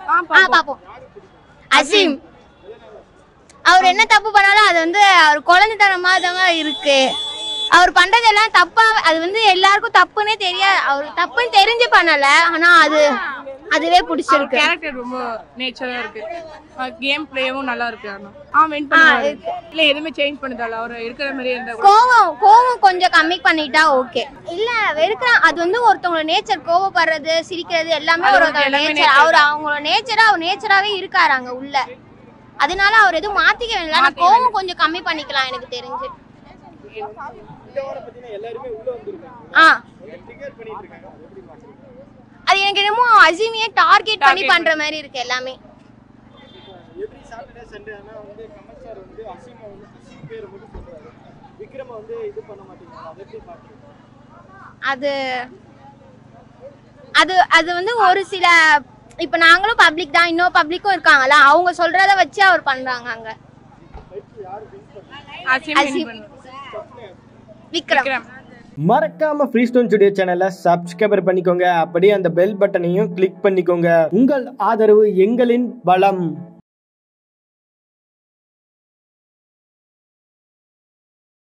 ஆ பாப்போம் அசீம் அவர் என்ன தப்பு பண்ணாலும் அது வந்து அவர் குழந்தைத்தனமா தாங்க இருக்கு அவர் பண்றதெல்லாம் தப்பா அது வந்து எல்லாருக்கும் தப்புன்னே தெரியாது அவர் தப்புன்னு தெரிஞ்சு பண்ணல ஆனா அது அதுவே பிடிச்சிருக்கு கேரக்டர் ரொம்ப நேச்சரா இருக்கு கேம் பிளேவும் நல்லா இருக்கு ஆனா ஆ வின் பண்ணுவாரு இல்ல எதுவுமே சேஞ்ச் பண்ணதால அவர் இருக்கிற மாதிரி இருந்தா கூட கோவம் கோவம் கொஞ்சம் கம்மி பண்ணிட்டா ஓகே இல்ல வெறுக்கிறான் அது வந்து ஒருத்தவங்களோட நேச்சர் கோவப்படுறது சிரிக்கிறது எல்லாமே அது ஒரு எல்லாமே நேச்சர் nature அவர் அவங்களோட நேச்சரா அவர் நேச்சராவே இருக்காரு அங்க உள்ள அதனால அவர் எதுவும் மாத்திக்க வேண்டாம் ஆனா கோவம் கொஞ்சம் கம்மி பண்ணிக்கலாம் எனக்கு தெரிஞ்சு ஆ அது எனக்கு என்னமோ அசிமியே டார்கெட் பண்ணி பண்ற மாதிரி இருக்கு எல்லாமே எவ்ரி சாட்டர்டே சண்டே ஆனா வந்து கமல் சார் வந்து அசீமை வந்து அசீம் பேரை மட்டும் சொல்றாரு விக்ரம வந்து இது பண்ண மாட்டேங்கிறாங்க அதை எப்படி பாக்குறீங்க அது அது அது வந்து ஒரு சில இப்ப நாங்களும் பப்ளிக் தான் இன்னொரு பப்ளிக்கும் இருக்காங்கல்ல அவங்க சொல்றத வச்சு அவர் பண்றாங்க அங்க அசீம் அசீம். win பண்ணுவாரு. விக்ரம் விக்ரம் மறக்காம ஃப்ரீ ஸ்டோன் ஸ்டுடியோ சேனலை சப்ஸ்கிரைபர் பண்ணிக்கோங்க அப்படியே அந்த பெல் பட்டனையும் கிளிக் பண்ணிக்கோங்க உங்கள் ஆதரவு எங்களின் பலம்